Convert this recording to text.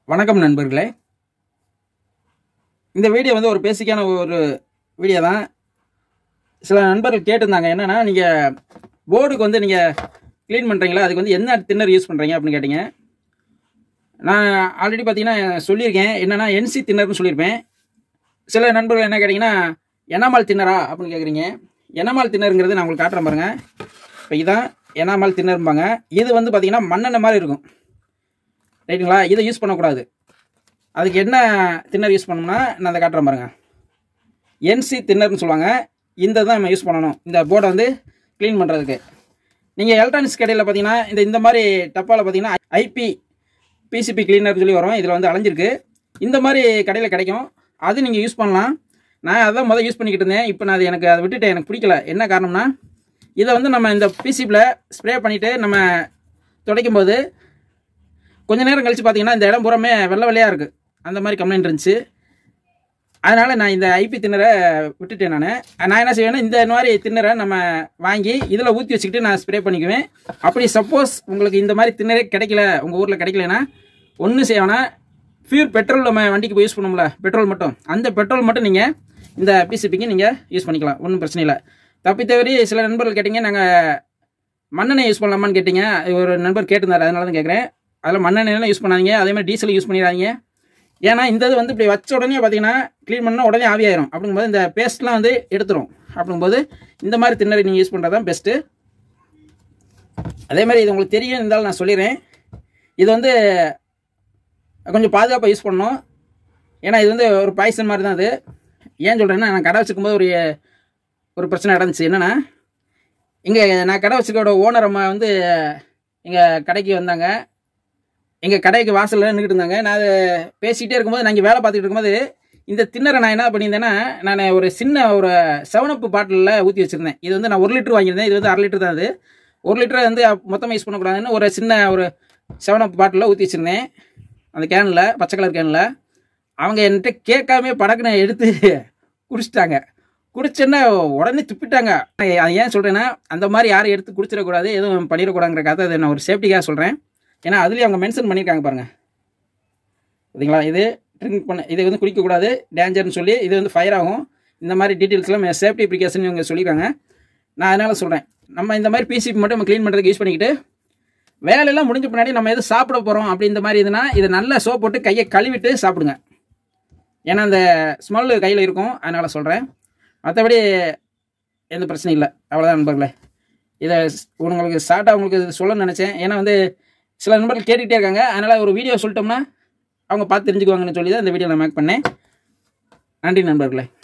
வணக்கம் நண்பர்களே இந்த வீடியோ வந்து ஒரு பேசிக்கான ஒரு வீடியோ தான் சில நண்பர்கள் கேட்டிருந்தாங்க என்னென்னா நீங்கள் போர்டுக்கு வந்து நீங்கள் க்ளீன் பண்ணுறீங்களா அதுக்கு வந்து என்ன தின்னர் யூஸ் பண்ணுறீங்க அப்படின்னு கேட்டிங்க நான் ஆல்ரெடி பார்த்தீங்கன்னா சொல்லியிருக்கேன் என்னென்னா என்சி தின்னர்னு சொல்லியிருப்பேன் சில நண்பர்கள் என்ன கேட்டிங்கன்னா எனாமால் தின்னரா அப்படின்னு கேட்குறீங்க எனாமால் தின்னருங்கிறது நான் உங்களுக்கு காட்டுறேன் பாருங்க இப்போ இதான் எனாமால் தின்னரும்பாங்க இது வந்து பார்த்தீங்கன்னா மண்ணெண்ணெய் மாதிரி இருக்கும் ரைட்டுங்களா இதை யூஸ் பண்ணக்கூடாது அதுக்கு என்ன தின்னர் யூஸ் பண்ணணும்னா நான் அதை காட்டுறேன் பாருங்க என்சி தின்னர்னு சொல்லுவாங்க இந்த தான் நம்ம யூஸ் பண்ணணும் இந்த போர்டை வந்து க்ளீன் பண்ணுறதுக்கு நீங்கள் எலக்ட்ரானிக்ஸ் கடையில் பார்த்தீங்கன்னா இந்த இந்த மாதிரி டப்பாவில் பார்த்தீங்கன்னா ஐபி பிசிபி கிளீனர் சொல்லி வரும் இதில் வந்து அலைஞ்சிருக்கு இந்த மாதிரி கடையில் கிடைக்கும் அது நீங்கள் யூஸ் பண்ணலாம் நான் அதான் முதல் யூஸ் பண்ணிக்கிட்டு இருந்தேன் இப்போ நான் அது எனக்கு அதை விட்டுட்டு எனக்கு பிடிக்கல என்ன காரணம்னா இதை வந்து நம்ம இந்த பிசிபியில் ஸ்ப்ரே பண்ணிவிட்டு நம்ம துடைக்கும் போது கொஞ்ச நேரம் கழித்து பார்த்தீங்கன்னா இந்த இடம் பூராமே வெள்ளை வெள்ளையாக இருக்குது அந்த மாதிரி கம்ப்ளைண்ட் இருந்துச்சு அதனால் நான் இந்த ஐபி தின்னரை விட்டுட்டேன் நான் நான் என்ன செய்வேன்னா இந்த மாதிரி தின்னரை நம்ம வாங்கி இதில் ஊற்றி வச்சுக்கிட்டு நான் ஸ்ப்ரே பண்ணிக்குவேன் அப்படி சப்போஸ் உங்களுக்கு இந்த மாதிரி தின்னரே கிடைக்கல உங்கள் ஊரில் கிடைக்கலனா ஒன்றும் செய்யணும் பியூர் பெட்ரோல் நம்ம வண்டிக்கு போய் யூஸ் பண்ணுவோம்ல பெட்ரோல் மட்டும் அந்த பெட்ரோல் மட்டும் நீங்கள் இந்த பிசிபிக்கு நீங்கள் யூஸ் பண்ணிக்கலாம் ஒன்றும் பிரச்சனை இல்லை தப்பி தவறி சில நண்பர்கள் கேட்டிங்க நாங்கள் மண்ணெண்ணெய் யூஸ் பண்ணலாமான்னு கேட்டிங்க ஒரு நண்பர் கேட்டிருந்தார் அதனால தான் கேட்குறேன் அதில் மண்ணெண்ணெய்லாம் யூஸ் பண்ணாதீங்க அதே மாதிரி டீசல் யூஸ் பண்ணிடாதீங்க ஏன்னா இந்த இது வந்து இப்படி வச்ச உடனே பார்த்தீங்கன்னா க்ளீன் பண்ணால் உடனே ஆவியாயிரும் அப்படிங்கும்போது இந்த பேஸ்ட்லாம் வந்து எடுத்துரும் அப்படிங்கும்போது இந்த மாதிரி தின்னரை நீங்கள் யூஸ் பண்ணுறது தான் பெஸ்ட்டு அதே மாதிரி இது உங்களுக்கு தெரியும் இருந்தாலும் நான் சொல்லிடுறேன் இது வந்து கொஞ்சம் பாதுகாப்பாக யூஸ் பண்ணணும் ஏன்னா இது வந்து ஒரு பாய்சன் மாதிரி தான் அது ஏன் சொல்கிறேன்னா நான் கடை வச்சுக்கும்போது ஒரு ஒரு பிரச்சனை நடந்துச்சு என்னென்னா இங்கே நான் கடை வச்சுக்கோட ஓனர் அம்மா வந்து எங்கள் கடைக்கு வந்தாங்க எங்கள் கடைக்கு வாசலில் நின்றுட்டு இருந்தாங்க நான் அதை பேசிக்கிட்டே இருக்கும்போது நான் இங்கே வேலை பார்த்துட்டு இருக்கும்போது இந்த தின்னரை நான் என்ன பண்ணியிருந்தேன்னா நான் ஒரு சின்ன ஒரு செவனப்பு பாட்டிலில் ஊற்றி வச்சுருந்தேன் இது வந்து நான் ஒரு லிட்டர் வாங்கியிருந்தேன் இது வந்து அரை லிட்டர் தான் அது ஒரு லிட்டரை வந்து மொத்தமாக யூஸ் பண்ணக்கூடாதுன்னு ஒரு சின்ன ஒரு செவனப் பாட்டிலில் ஊற்றி வச்சுருந்தேன் அந்த கேனில் பச்சை கலர் கேனில் அவங்க என்கிட்ட கேட்காம படக்குன்னு எடுத்து குடிச்சிட்டாங்க குடிச்சோன்னா உடனே துப்பிட்டாங்க அது ஏன் சொல்கிறேன்னா அந்த மாதிரி யாரும் எடுத்து குடிச்சிடக்கூடாது எதுவும் பண்ணிடக்கூடாதுங்கிறக்காக அதை நான் ஒரு சேஃப்டிக்காக சொல்கிறேன் ஏன்னா அதுலேயும் அவங்க மென்ஷன் பண்ணியிருக்காங்க பாருங்கள் சரிங்களா இது ட்ரிங்க் பண்ண இது வந்து குடிக்கக்கூடாது டேஞ்சர்னு சொல்லி இது வந்து ஃபயர் ஆகும் இந்த மாதிரி டீட்டெயில்ஸ்லாம் சேஃப்டி ப்ரிகாஷன் இவங்க சொல்லியிருக்காங்க நான் அதனால் சொல்கிறேன் நம்ம இந்த மாதிரி பிசிபி மட்டும் நம்ம க்ளீன் பண்ணுறதுக்கு யூஸ் பண்ணிக்கிட்டு வேலையெல்லாம் முடிஞ்ச பின்னாடி நம்ம எதுவும் சாப்பிட போகிறோம் அப்படி இந்த மாதிரி இதுனா இதை நல்லா சோப் போட்டு கையை கழுவிட்டு சாப்பிடுங்க ஏன்னா அந்த ஸ்மெல்லு கையில் இருக்கும் அதனால் சொல்கிறேன் மற்றபடி எந்த பிரச்சனையும் இல்லை அவ்வளோதான் நண்பர்களே இதை உங்களுக்கு ஷார்ட்டாக உங்களுக்கு சொல்ல நினச்சேன் ஏன்னா வந்து சில நண்பர்கள் கேட்டுக்கிட்டே இருக்காங்க அதனால் ஒரு வீடியோ சொல்லிட்டோம்னா அவங்க பார்த்து தெரிஞ்சுக்குவாங்கன்னு சொல்லி தான் இந்த வீடியோ நான் மேக் பண்ணேன் நன்றி நண்பர்களே